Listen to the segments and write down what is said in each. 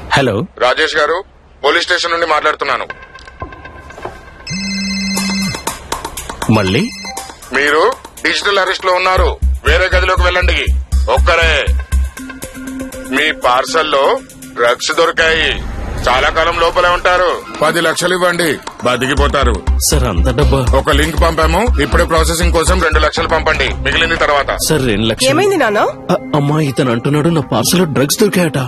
hello Rajesh గారు police station నుండి మాట్లాడుతున్నాను మళ్ళీ మీరు డిజిటల్ అరెస్ట్ లో ఉన్నారు వేరే గదిలోకి వెళ్ళండి ఒక్కరే మీ పార్సల్లో డ్రగ్స్ దొరికాయి చాలా కాలం లోపలే ఉంటారు పది లక్షలు ఇవ్వండి బతికిపోతారు సార్ అంత డబ్బా ఒక లింక్ పంపాము ఇప్పుడే ప్రాసెసింగ్ కోసం రెండు లక్షలు పంపండి మిగిలింది తర్వాత సార్ రెండు లక్షలు ఏమైంది నాన్న అ- అమ్మా ఇతను అంటున్నాడు నా పార్సల్ డ్రగ్స్ దొరికాయట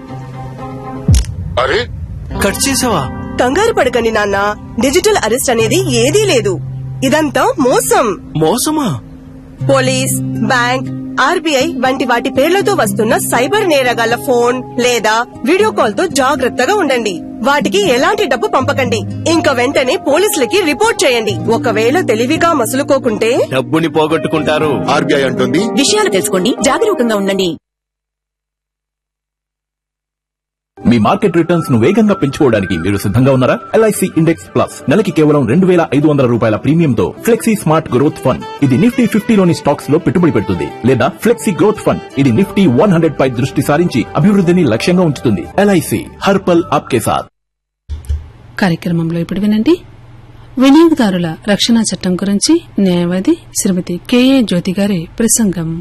అరే కట్ చేసావా కంగారు పడకండి నాన్న డిజిటల్ అరెస్ట్ అనేది ఏదీ లేదు ఇదంతా మోసం మోసమా పోలీస్ బ్యాంక్ ఆర్బీఐ వంటి వాటి పేర్లతో వస్తున్న సైబర్ నేరగాళ్ల ఫోన్ లేదా వీడియో కాల్ తో జాగ్రత్తగా ఉండండి వాటికి ఎలాంటి డబ్బు పంపకండి ఇంకా వెంటనే పోలీసులకి రిపోర్ట్ చేయండి ఒకవేళ తెలివిగా మసులుకోకుంటే డబ్బుని పోగొట్టుకుంటారు ఆర్బీఐ అంటుంది విషయాలు తెలుసుకోండి జాగరూకంగా ఉండండి మీ మార్కెట్ రిటర్న్స్ ను వేగంగా పెంచుకోవడానికి మీరు సిద్ధంగా ఉన్నారా ఎల్ఐసి ఇండెక్స్ ప్లస్ నెలకి కేవలం రెండు వేల ఐదు వందల రూపాయల ప్రీమియంతో ఫ్లెక్సీ స్మార్ట్ గ్రోత్ ఫండ్ ఇది నిఫ్టీ ఫిఫ్టీలోని స్టాక్స్ లో పెట్టుబడి పెడుతుంది లేదా ఫ్లెక్సీ గ్రోత్ ఫండ్ ఇది నిఫ్టీ వన్ హండ్రెడ్ పై దృష్టి సారించి అభివృద్ధిని లక్ష్యంగా ఉంచుతుంది ఎల్ఐసి హర్పల్ ఆప్కే సాత్ కార్యక్రమంలో ఇప్పుడు వినండి వినియోగదారుల రక్షణ చట్టం గురించి న్యాయవాది శ్రీమతి కెఏ జ్యోతి గారి ప్రసంగం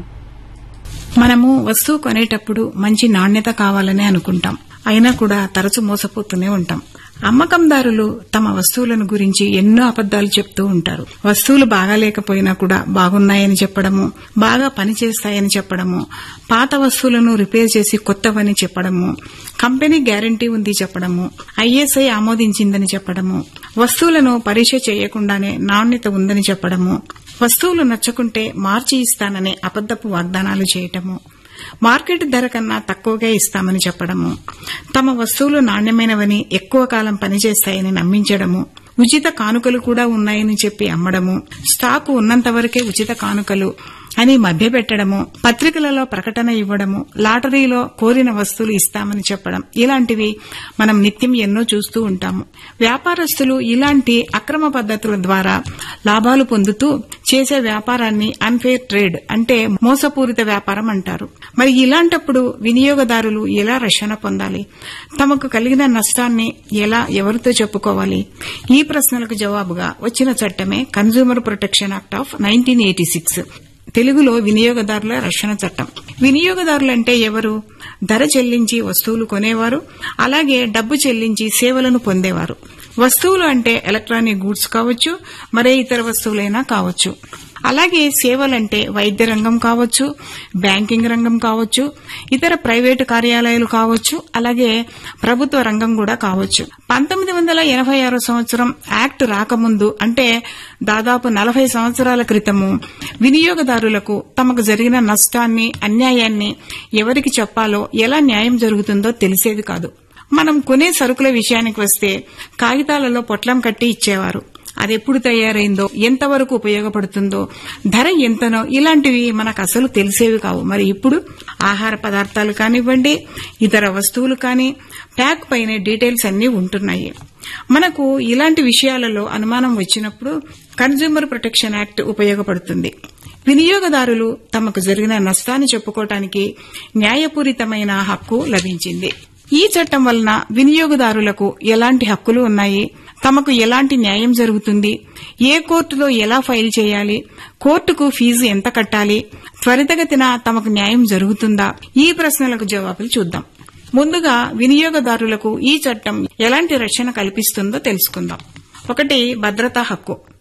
మనము వస్తువు కొనేటప్పుడు మంచి నాణ్యత కావాలని అనుకుంటాం అయినా కూడా తరచు మోసపోతూనే ఉంటాం అమ్మకందారులు తమ వస్తువులను గురించి ఎన్నో అబద్దాలు చెప్తూ ఉంటారు వస్తువులు బాగా లేకపోయినా కూడా బాగున్నాయని చెప్పడము బాగా పనిచేస్తాయని చెప్పడము పాత వస్తువులను రిపేర్ చేసి కొత్తవని చెప్పడము కంపెనీ గ్యారంటీ ఉంది చెప్పడము ఐఎస్ఐ ఆమోదించిందని చెప్పడము వస్తువులను పరీక్ష చేయకుండానే నాణ్యత ఉందని చెప్పడము వస్తువులు నచ్చకుంటే మార్చి ఇస్తాననే అబద్దపు వాగ్దానాలు చేయటము మార్కెట్ ధర కన్నా తక్కువగా ఇస్తామని చెప్పడము తమ వస్తువులు నాణ్యమైనవని ఎక్కువ కాలం పనిచేస్తాయని నమ్మించడము ఉచిత కానుకలు కూడా ఉన్నాయని చెప్పి అమ్మడము స్టాకు ఉన్నంత వరకే ఉచిత కానుకలు అని మభ్యపెట్టడము పత్రికలలో ప్రకటన ఇవ్వడము లాటరీలో కోరిన వస్తువులు ఇస్తామని చెప్పడం ఇలాంటివి మనం నిత్యం ఎన్నో చూస్తూ ఉంటాము వ్యాపారస్తులు ఇలాంటి అక్రమ పద్ధతుల ద్వారా లాభాలు పొందుతూ చేసే వ్యాపారాన్ని అన్ఫేర్ ట్రేడ్ అంటే మోసపూరిత వ్యాపారం అంటారు మరి ఇలాంటప్పుడు వినియోగదారులు ఎలా రక్షణ పొందాలి తమకు కలిగిన నష్టాన్ని ఎలా ఎవరితో చెప్పుకోవాలి ఈ ప్రశ్నలకు జవాబుగా వచ్చిన చట్టమే consumer protection act of nineteen eighty six తెలుగులో వినియోగదారుల రక్షణ చట్టం వినియోగదారులంటే ఎవరు ధర చెల్లించి వస్తువులు కొనేవారు అలాగే డబ్బు చెల్లించి సేవలను పొందేవారు వస్తువులు అంటే ఎలక్ట్రానిక్ గూడ్స్ కావచ్చు మరే ఇతర వస్తువులైనా కావచ్చు అలాగే సేవలంటే వైద్య రంగం కావచ్చు బ్యాంకింగ్ రంగం కావచ్చు ఇతర ప్రైవేటు కార్యాలయాలు కావచ్చు అలాగే ప్రభుత్వ రంగం కూడా కావచ్చు పంతొమ్మిది వందల ఎనభై ఆరో సంవత్సరం యాక్ట్ రాకముందు అంటే దాదాపు నలభై సంవత్సరాల క్రితము వినియోగదారులకు తమకు జరిగిన నష్టాన్ని అన్యాయాన్ని ఎవరికి చెప్పాలో ఎలా న్యాయం జరుగుతుందో తెలిసేది కాదు మనం కొనే సరుకుల విషయానికి వస్తే కాగితాలలో పొట్లం కట్టి ఇచ్చేవారు అది ఎప్పుడు తయారైందో ఎంతవరకు ఉపయోగపడుతుందో ధర ఎంతనో ఇలాంటివి మనకు అసలు తెలిసేవి కావు మరి ఇప్పుడు ఆహార పదార్థాలు కానివ్వండి ఇతర వస్తువులు కానీ ప్యాక్ పైన డీటెయిల్స్ అన్నీ ఉంటున్నాయి మనకు ఇలాంటి విషయాలలో అనుమానం వచ్చినప్పుడు కన్జ్యూమర్ ప్రొటెక్షన్ యాక్ట్ ఉపయోగపడుతుంది వినియోగదారులు తమకు జరిగిన నష్టాన్ని చెప్పుకోవటానికి న్యాయపూరితమైన హక్కు లభించింది ఈ చట్టం వలన వినియోగదారులకు ఎలాంటి హక్కులు ఉన్నాయి తమకు ఎలాంటి న్యాయం జరుగుతుంది ఏ కోర్టులో ఎలా ఫైల్ చేయాలి కోర్టుకు ఫీజు ఎంత కట్టాలి త్వరితగతిన తమకు న్యాయం జరుగుతుందా ఈ ప్రశ్నలకు జవాబులు చూద్దాం ముందుగా వినియోగదారులకు ఈ చట్టం ఎలాంటి రక్షణ కల్పిస్తుందో తెలుసుకుందాం ఒకటి భద్రతా హక్కు